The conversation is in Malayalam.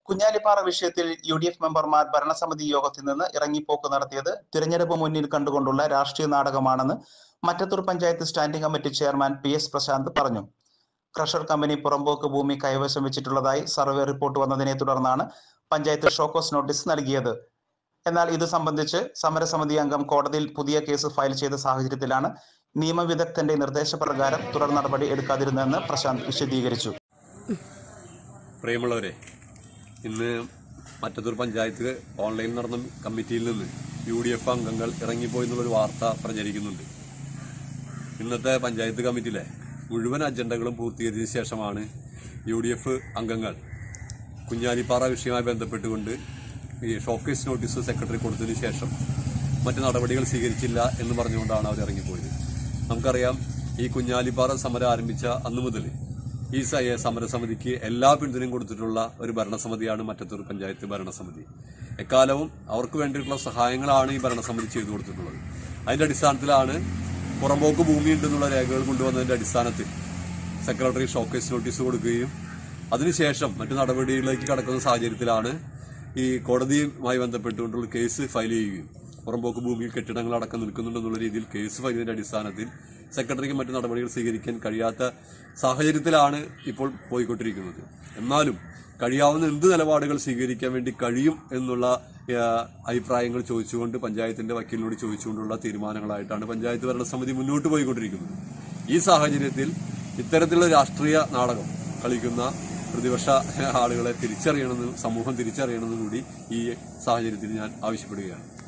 കുഞ്ഞാലിപ്പാറ വിഷയത്തിൽ യു ഡി എഫ് മെമ്പർമാർ ഭരണസമിതി യോഗത്തിൽ നിന്ന് ഇറങ്ങിപ്പോക്ക് നടത്തിയത് തിരഞ്ഞെടുപ്പ് മുന്നിൽ കണ്ടുകൊണ്ടുള്ള രാഷ്ട്രീയ നാടകമാണെന്ന് Mattathur panchayat standing committee chairman P S Prashanth പറഞ്ഞു ക്രഷർ കമ്പനി പുറമ്പോക്ക് ഭൂമി കൈവശം വെച്ചിട്ടുള്ളതായി സർവേ റിപ്പോർട്ട് വന്നതിനെ തുടർന്നാണ് പഞ്ചായത്ത് ഷോക്കോസ് നോട്ടീസ് നൽകിയത് എന്നാൽ ഇത് സംബന്ധിച്ച് സമരസമിതി അംഗം കോടതിയിൽ പുതിയ കേസ് ഫയൽ ചെയ്ത സാഹചര്യത്തിലാണ് നിയമവിദഗ്ധന്റെ നിർദ്ദേശപ്രകാരം തുടർ നടപടി എടുക്കാതിരുന്നതെന്ന് പ്രശാന്ത് വിശദീകരിച്ചു പ്രിയമുള്ളവരെ ഇന്ന് മറ്റത്തൂർ പഞ്ചായത്ത് ഓൺലൈനിൽ നടന്ന കമ്മിറ്റിയിൽ നിന്ന് യു ഡി എഫ് അംഗങ്ങൾ ഇറങ്ങിപ്പോയി എന്നുള്ളൊരു വാർത്ത പ്രചരിക്കുന്നുണ്ട് ഇന്നത്തെ പഞ്ചായത്ത് കമ്മിറ്റിയിലെ മുഴുവൻ അജണ്ടകളും പൂർത്തീകരിച്ച ശേഷമാണ് യു ഡി എഫ് അംഗങ്ങൾ കുഞ്ഞാലിപ്പാറ വിഷയവുമായി ബന്ധപ്പെട്ടുകൊണ്ട് ഈ ഷോക്കേസ് നോട്ടീസ് സെക്രട്ടറി കൊടുത്തതിന് ശേഷം മറ്റ് നടപടികൾ സ്വീകരിച്ചില്ല എന്ന് പറഞ്ഞുകൊണ്ടാണ് അവർ ഇറങ്ങിപ്പോയത് നമുക്കറിയാം ഈ കുഞ്ഞാലിപ്പാറ സമരം ആരംഭിച്ച അന്നു മുതൽ ഈ സ- സമരസമിതിക്ക് എല്ലാ പിന്തുണയും കൊടുത്തിട്ടുള്ള ഒരു ഭരണസമിതിയാണ് മറ്റത്തൂർ പഞ്ചായത്ത് ഭരണസമിതി എക്കാലവും അവർക്ക് വേണ്ടിയിട്ടുള്ള സഹായങ്ങളാണ് ഈ ഭരണസമിതി ചെയ്തു കൊടുത്തിട്ടുള്ളത് അതിന്റെ അടിസ്ഥാനത്തിലാണ് പുറമ്പോക്ക് ഭൂമി ഉണ്ടെന്നുള്ള രേഖകൾ കൊണ്ടുവന്നതിന്റെ അടിസ്ഥാനത്തിൽ സെക്രട്ടറി ഷോക്കേസ് നോട്ടീസ് കൊടുക്കുകയും അതിനുശേഷം മറ്റു നടപടികളിലേക്ക് കടക്കുന്ന സാഹചര്യത്തിലാണ് ഈ കോടതിയുമായി ബന്ധപ്പെട്ടുകൊണ്ടുള്ള കേസ് ഫയൽ ചെയ്യുകയും പുറമ്പോക്ക് ഭൂമിയിൽ കെട്ടിടങ്ങൾ അടക്കം നിൽക്കുന്നുണ്ടെന്നുള്ള രീതിയിൽ കേസ് ഫയൽ ചെയ്തതിന്റെ അടിസ്ഥാനത്തിൽ സെക്രട്ടറിക്ക് മറ്റു നടപടികൾ സ്വീകരിക്കാൻ കഴിയാത്ത സാഹചര്യത്തിലാണ് ഇപ്പോൾ പോയിക്കൊണ്ടിരിക്കുന്നത് എന്നാലും കഴിയാവുന്ന എന്ത് നിലപാടുകൾ സ്വീകരിക്കാൻ വേണ്ടി കഴിയും എന്നുള്ള ആ, അഭിപ്രായങ്ങൾ ചോദിച്ചുകൊണ്ട് പഞ്ചായത്തിന്റെ വക്കീലിനോട് ചോദിച്ചുകൊണ്ടുള്ള തീരുമാനങ്ങളായിട്ടാണ് പഞ്ചായത്ത് ഭരണസമിതി മുന്നോട്ട് പോയിക്കൊണ്ടിരിക്കുന്നത് ഈ സാഹചര്യത്തിൽ ഇത്തരത്തിലുള്ള രാഷ്ട്രീയ നാടകം കളിക്കുന്ന പ്രതിപക്ഷ ആളുകളെ തിരിച്ചറിയണമെന്ന് സമൂഹം തിരിച്ചറിയണമെന്ന് കൂടി ഈ സാഹചര്യത്തിൽ ഞാൻ ആവശ്യപ്പെടുകയാണ്